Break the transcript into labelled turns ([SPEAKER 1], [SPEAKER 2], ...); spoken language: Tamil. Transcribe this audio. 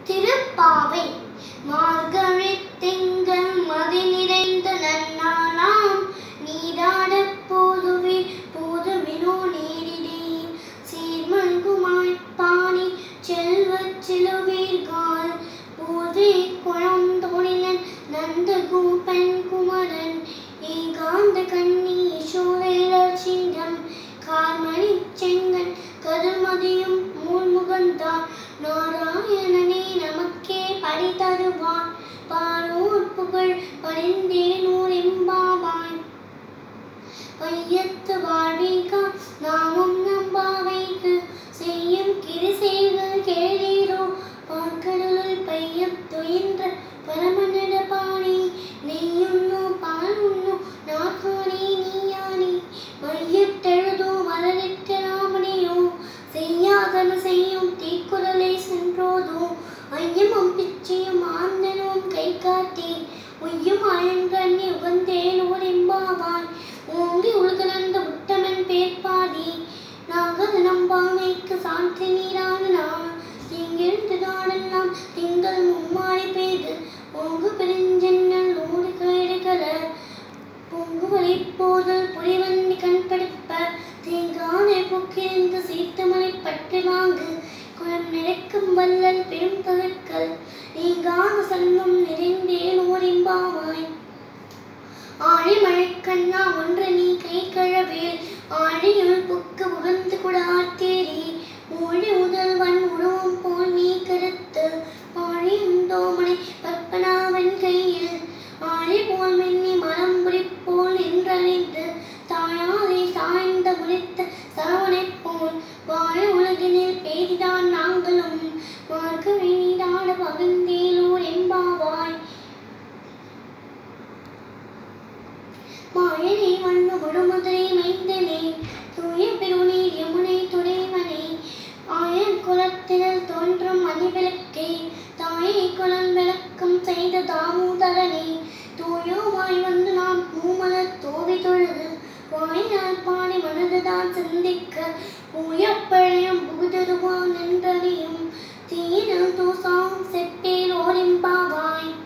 [SPEAKER 1] திருப்பாவை மார்கழி திங்கள் மதி நிறைந்த நன்னாளாம் நீராடப் போதுவே போதுமினோ நேரிடே சீர்மல்குமாய் பாணி செல்வச் சிலுவீர்கால் போதே குழந்தோணினன் நந்த கூப்பன் குமரன் ஏகாந்த கண்ணி யசோதையர் சிங்கம் கார்மணி செங்கன் கருமதியும் மூழ்முகந்தான் நாராயணனே நமக்கே படி தருவான் பாரோர் புகழ் பரிந்தேனூர் எம்பாவாய் வையத்து வாழ்விகா நாமும் நம்பாவைக்கு செய்யும் கிரிசைகள் கேளீரோ பார்க்கடலுள் பையம் துயின்ற பரமநட பாணி நெய்யுண்ணோ பால் உண்ணோ நாகானே நீயானே மையத்தெழுதோ மலரிட்ட ராமனையோ செய்யாதன செய்யும் தீக்குறளை சென்றோதோ ஐயமும் பிச்சையும் ஆந்தனும் கை காட்டி உய்யும் அயங்கண்ணி உகந்தேன் ஓரெம்பாவாய் ஓங்கி உலகளந்த உத்தமன் பேர்பாடி நாகது நம்பாமைக்கு சாற்றி நீரான நான் திங்கிழ்ந்து நாடெல்லாம் திங்கள் மும்மாறி பெய்து ஓங்கு பெருஞ்சென்னல் ஓடு கேடுகள பொங்கு வழிப்போதல் புலிவன்னி கண்படுப்ப தீங்கானை புக்கிருந்து சீர்த்தமலை பற்றி வாங்கு குளம் நிறைக்கும் வல்லல் பெரும் தகற்கள் நீங்கான செல்வம் நிறைந்தேன் ஓரிம்பாவாய் ஆழி மழைக்கண்ணா ஒன்று நீ கை கழவேல் ஆழியுள் புக்கு புகழ்ந்து குடாத்தேரி மொழி முதல்வன் உருவம் போல் நீ கருத்து ஆழியுந்தோமனை பற்பனாவன் கையில் ஆழி போல் மின்னி மரம் புரிப்போல் என்றறிந்து தாயாதை சாய்ந்த முறித்த சரவணைப் போல் வாழ உலகினில் பெய்தான் நாங்களும் மார்க்க வீடாட பகிர்ந்தேலூர் எம்பாவாய் மாயனை வண்ண கொடுமுதலை மைந்தனே தூய பெருநீர் யமுனை துறைவனே ஆயன் குலத்தினல் தோன்றும் மணிவிளக்கே தாயை குலம் விளக்கம் செய்த தாமோதரனே தூயோமாய் வந்து நாம் பூமலர் தோவி தொழுது வாயினால் பாடி மனதுதான் சிந்திக்க ஊயப்பழையும் புகுதருவான் என்றறியும் தீரல் தூசாம் செப்பேல் ஓரிம்பாவாய்